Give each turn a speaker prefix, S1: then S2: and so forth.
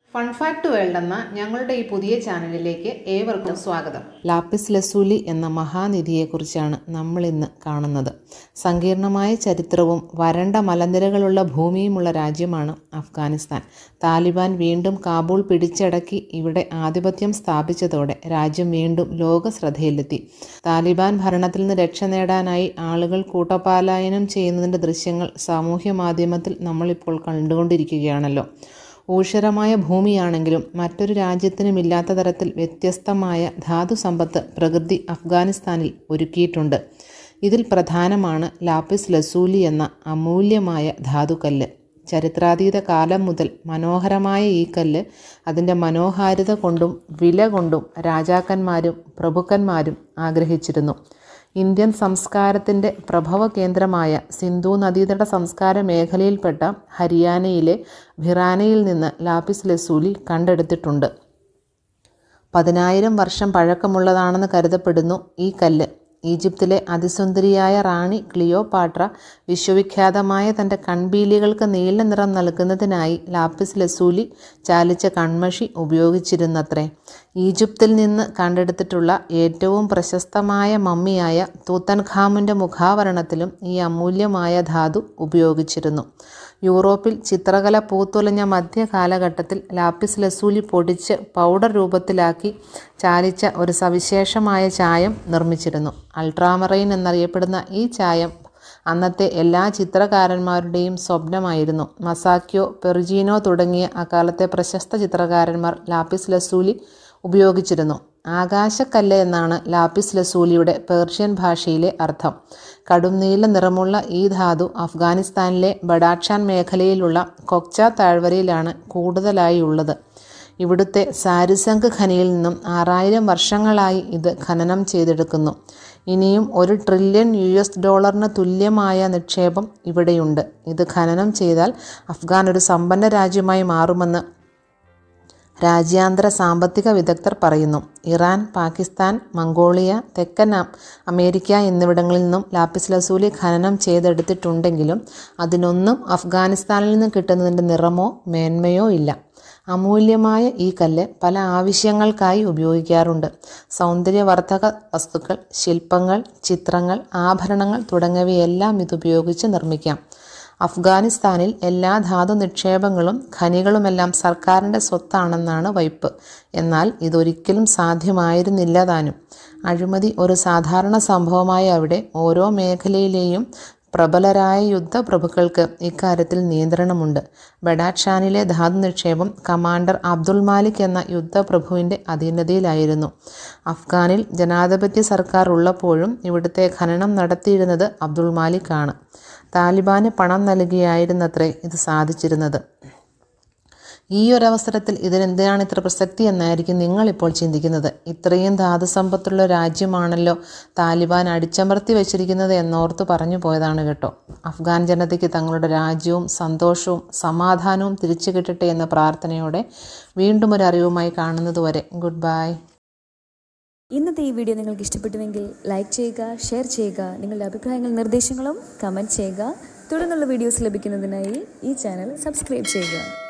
S1: fun fact world എന്ന ഞങ്ങളുടെ ഈ പുതിയ ചാനലിലേക്ക് ഏവർക്കും സ്വാഗതം ലാപ്പിസ് ലസൂലി എന്ന മഹാനിധിയെക്കുറിച്ചാണ് നമ്മൾ ഇന്ന് കാണുന്നത് സങ്കീർണമായ ചരിത്രവും വരണ്ട മലനിരകളുള്ള ഭൂമിയുമുള്ള രാജ്യമാണ് അഫ്ഗാനിസ്ഥാൻ താലിബാൻ വീണ്ടും കാബൂൾ പിടിച്ചടക്കി ഇവിടെ ആധിപത്യം സ്ഥാപിച്ചതോടെ രാജ്യം വീണ്ടും ലോക ശ്രദ്ധയിലെത്തി താലിബാൻ ഭരണത്തിൽ നിന്ന് രക്ഷ നേടാനായി ആളുകൾ കൂട്ടപാലായനം ചെയ്യുന്നതിൻ്റെ ദൃശ്യങ്ങൾ സാമൂഹ്യ മാധ്യമത്തിൽ നമ്മളിപ്പോൾ കണ്ടുകൊണ്ടിരിക്കുകയാണല്ലോ ഊഷരമായ ഭൂമിയാണെങ്കിലും മറ്റൊരു രാജ്യത്തിനുമില്ലാത്ത തരത്തിൽ വ്യത്യസ്തമായ ധാതു സമ്പത്ത് പ്രകൃതി അഫ്ഗാനിസ്ഥാനിൽ ഒരുക്കിയിട്ടുണ്ട് ഇതിൽ പ്രധാനമാണ് ലാപ്പിസ് ലസൂലി എന്ന അമൂല്യമായ ധാതുക്കല്ല് ചരിത്രാതീത കാലം മുതൽ മനോഹരമായ ഈ കല്ല് അതിൻ്റെ മനോഹാരിത കൊണ്ടും വില കൊണ്ടും രാജാക്കന്മാരും പ്രഭുക്കന്മാരും ആഗ്രഹിച്ചിരുന്നു ഇന്ത്യൻ സംസ്കാരത്തിൻ്റെ പ്രഭവ കേന്ദ്രമായ സിന്ധു നദീതട സംസ്കാര മേഖലയിൽപ്പെട്ട ഹരിയാനയിലെ ഭിറാനയിൽ നിന്ന് ലാപ്പിസ് ലസൂലി കണ്ടെടുത്തിട്ടുണ്ട് പതിനായിരം വർഷം പഴക്കമുള്ളതാണെന്ന് കരുതപ്പെടുന്നു ഈ കല്ല് ഈജിപ്തിലെ അതിസുന്ദരിയായ റാണി ക്ലിയോപാട്ര വിശ്വവിഖ്യാതമായ തൻ്റെ കൺപീലികൾക്ക് നീല നിറം നൽകുന്നതിനായി ലാപ്പിസ് ലസൂലി ചാലിച്ച കൺമഷി ഉപയോഗിച്ചിരുന്നത്രേ ഈജിപ്തിൽ നിന്ന് കണ്ടെടുത്തിട്ടുള്ള ഏറ്റവും പ്രശസ്തമായ മമ്മിയായ തൂത്തൻഖാമിൻ്റെ മുഖാവരണത്തിലും ഈ അമൂല്യമായ ധാതു ഉപയോഗിച്ചിരുന്നു യൂറോപ്പിൽ ചിത്രകല പൂത്തുലഞ്ഞ മധ്യകാലഘട്ടത്തിൽ ലാപ്പിസ് ലസൂലി പൊടിച്ച് പൗഡർ രൂപത്തിലാക്കി ചാലിച്ച ഒരു സവിശേഷമായ ചായം നിർമ്മിച്ചിരുന്നു അൾട്രാമറൈൻ എന്നറിയപ്പെടുന്ന ഈ ചായം അന്നത്തെ എല്ലാ ചിത്രകാരന്മാരുടെയും സ്വപ്നമായിരുന്നു മസാക്യോ പെർജീനോ തുടങ്ങിയ അക്കാലത്തെ പ്രശസ്ത ചിത്രകാരന്മാർ ലാപ്പിസ് ലസൂലി ഉപയോഗിച്ചിരുന്നു ആകാശക്കല്ല് എന്നാണ് ലാപ്പിസ് ലസൂലിയുടെ പേർഷ്യൻ ഭാഷയിലെ അർത്ഥം കടും നീല നിറമുള്ള ഈ ധാതു അഫ്ഗാനിസ്ഥാനിലെ ബഡാക്ഷാൻ മേഖലയിലുള്ള കൊക്ച താഴ്വരയിലാണ് കൂടുതലായി ഉള്ളത് ഇവിടുത്തെ സാരിസംഗ് ഖനിയിൽ നിന്നും ആറായിരം വർഷങ്ങളായി ഇത് ഖനനം ചെയ്തെടുക്കുന്നു ഇനിയും ഒരു ട്രില്യൺ യു എസ് ഡോളറിന് തുല്യമായ നിക്ഷേപം ഇവിടെയുണ്ട് ഇത് ഖനനം ചെയ്താൽ അഫ്ഗാൻ ഒരു സമ്പന്ന രാജ്യമായി മാറുമെന്ന് രാജ്യാന്തര സാമ്പത്തിക വിദഗ്ധർ പറയുന്നു ഇറാൻ പാകിസ്ഥാൻ മംഗോളിയ തെക്കൻ അമേരിക്ക എന്നിവിടങ്ങളിൽ നിന്നും ലാപ്പിസ് ലസൂലി ഖനനം ചെയ്തെടുത്തിട്ടുണ്ടെങ്കിലും അതിനൊന്നും അഫ്ഗാനിസ്ഥാനിൽ നിന്ന് കിട്ടുന്നതിൻ്റെ നിറമോ മേന്മയോ ഇല്ല അമൂല്യമായ ഈ കല്ല് പല ആവശ്യങ്ങൾക്കായി ഉപയോഗിക്കാറുണ്ട് സൗന്ദര്യവർദ്ധക വസ്തുക്കൾ ശില്പങ്ങൾ ചിത്രങ്ങൾ ആഭരണങ്ങൾ തുടങ്ങിയവയെല്ലാം ഇതുപയോഗിച്ച് നിർമ്മിക്കാം അഫ്ഗാനിസ്ഥാനിൽ എല്ലാ ധാതു നിക്ഷേപങ്ങളും ഖനികളുമെല്ലാം സർക്കാരിൻ്റെ സ്വത്താണെന്നാണ് വയ്പ് എന്നാൽ ഇതൊരിക്കലും സാധ്യമായിരുന്നില്ല താനും അഴിമതി ഒരു സാധാരണ സംഭവമായ അവിടെ ഓരോ മേഖലയിലെയും പ്രബലരായ യുദ്ധപ്രഭുക്കൾക്ക് ഇക്കാര്യത്തിൽ നിയന്ത്രണമുണ്ട് ബഡാക്ഷാനിലെ ധാതു നിക്ഷേപം കമാൻഡർ അബ്ദുൾ മാലിക് എന്ന യുദ്ധപ്രഭുവിൻ്റെ അധീനതയിലായിരുന്നു അഫ്ഗാനിൽ ജനാധിപത്യ സർക്കാർ ഉള്ളപ്പോഴും ഇവിടുത്തെ ഖനനം നടത്തിയിരുന്നത് അബ്ദുൾ മാലിക് ആണ് താലിബാന് പണം നൽകിയായിരുന്നത്രേ ഇത് സാധിച്ചിരുന്നത് ഈ ഒരു അവസരത്തിൽ ഇതിനെന്തിനാണ് ഇത്ര പ്രസക്തി എന്നായിരിക്കും നിങ്ങളിപ്പോൾ ചിന്തിക്കുന്നത് ഇത്രയും ധാതുസമ്പത്തുള്ള രാജ്യമാണല്ലോ താലിബാൻ അടിച്ചമർത്തി വെച്ചിരിക്കുന്നത് എന്നോർത്ത് പറഞ്ഞു പോയതാണ് കേട്ടോ അഫ്ഗാൻ ജനതയ്ക്ക് തങ്ങളുടെ രാജ്യവും സന്തോഷവും സമാധാനവും തിരിച്ചു കിട്ടട്ടെ എന്ന പ്രാർത്ഥനയോടെ വീണ്ടും ഒരു അറിവുമായി കാണുന്നതുവരെ ഗുഡ് ബൈ
S2: ഇന്നത്തെ ഈ വീഡിയോ നിങ്ങൾക്ക് ഇഷ്ടപ്പെട്ടുവെങ്കിൽ ലൈക്ക് ചെയ്യുക ഷെയർ ചെയ്യുക നിങ്ങളുടെ അഭിപ്രായങ്ങളും നിർദ്ദേശങ്ങളും കമൻറ്റ് ചെയ്യുക തുടർന്നുള്ള വീഡിയോസ് ലഭിക്കുന്നതിനായി ഈ ചാനൽ സബ്സ്ക്രൈബ് ചെയ്യുക